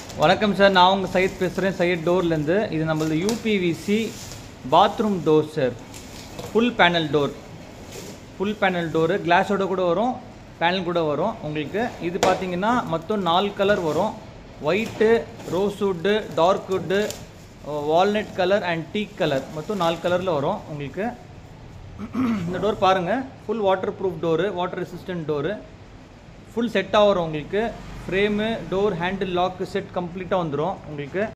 வணக்கம் சார் நான் உங்கள் சையத் பேசுகிறேன் சையத் டோர்லேருந்து இது நம்மளது UPVC bathroom door sir full panel door full panel door கிளாஸோட கூட வரும் பேனல் கூட வரும் உங்களுக்கு இது பார்த்தீங்கன்னா மொத்தம் நாலு கலர் வரும் white rosewood dark wood walnut colour and teak colour மொத்தம் நாலு கலரில் வரும் உங்களுக்கு இந்த டோர் பாருங்கள் full waterproof door water resistant door full செட்டாக வரும் உங்களுக்கு frame door handle lock set கம்ப்ளீட்டாக வந்துடும் உங்களுக்கு